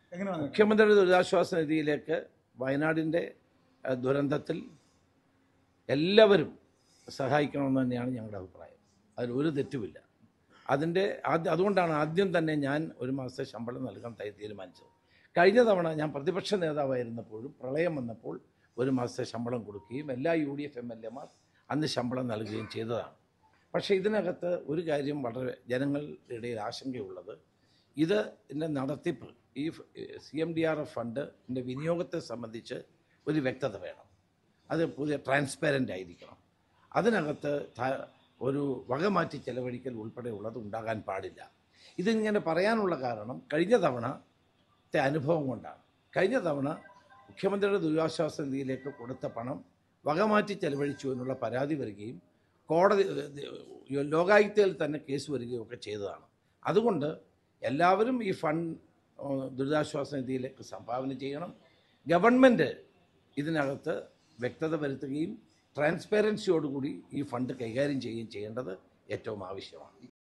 എങ്ങനെയാണ് മുഖ്യമന്ത്രിയുടെ ദുരിതാശ്വാസ നിധിയിലേക്ക് വയനാടിൻ്റെ അഹ്, ദുരന്തത്തിൽ എല്ലാവരും സഹായിക്കണമെന്ന് തന്നെയാണ് ഞങ്ങളുടെ അഭിപ്രായം അതിൽ ഒരു തെറ്റുമില്ല അതിൻ്റെ ആദ്യം അതുകൊണ്ടാണ് ആദ്യം തന്നെ ഞാൻ ഒരു മാസത്തെ ശമ്പളം നൽകാൻ തയ്യ- തീരുമാനിച്ചത് കഴിഞ്ഞ തവണ ഞാൻ പ്രതിപക്ഷ നേതാവായിരുന്നപ്പോഴും പ്രളയം വന്നപ്പോൾ ഒരു മാസത്തെ ശമ്പളം കൊടുക്കുകയും എല്ലാ U D F M L എമാർ അന്ന് ശമ്പളം നൽകുകയും ചെയ്തതാണ് പക്ഷേ ഇതിനകത്ത് ഒരു കാര്യം വളരെ ജനങ്ങളുടെ ഇടയിൽ ആശങ്കയുള്ളത് ഇത് ഇതിൻ്റെ നടത്തിപ്പ് ഈ C M D R F ഫണ്ടിൻ്റെ വിനിയോഗത്തെ സംബന്ധിച്ച് ഒരു വ്യക്തത വേണം അത് പുതിയ ട്രാൻസ്പാരൻ്റ് ആയിരിക്കണം അതിനകത്ത് ത- ഒരു വകമാറ്റി ചെലവഴിക്കൽ ഉൾപ്പെടെ ഉള്ളത് ഉണ്ടാകാൻ പാടില്ല ഇതിങ്ങനെ പറയാനുള്ള കാരണം കഴിഞ്ഞ തവണത്തെ അനുഭവം കൊണ്ടാണ് കഴിഞ്ഞ തവണ മുഖ്യമന്ത്രിയുടെ ദുരിതാശ്വാസ നിധിയിലേക്ക് കൊടുത്ത പണം വകമാറ്റി ചെലവഴിച്ചു എന്നുള്ള പരാതി വരികയും കോടതി ഏഹ്, ലോകായുക്തയിൽ തന്നെ കേസ് വരികയും ഒക്കെ ചെയ്തതാണ് അതുകൊണ്ട് എല്ലാവരും ഈ ഫണ്ട് ഏഹ്, ദുരിതാശ്വാസ നിധിയിലേക്ക് സംഭാവന ചെയ്യണം ഗവൺമെൻറ് ഇതിനകത്ത് വ്യക്തത വരുത്തുകയും ട്രാൻസ്പെറൻസിയോടുകൂടി ഈ ഫണ്ട് കൈകാര്യം ചെയ്യുകയും ചെയ്യേണ്ടത് ഏറ്റവും ആവശ്യമാണ്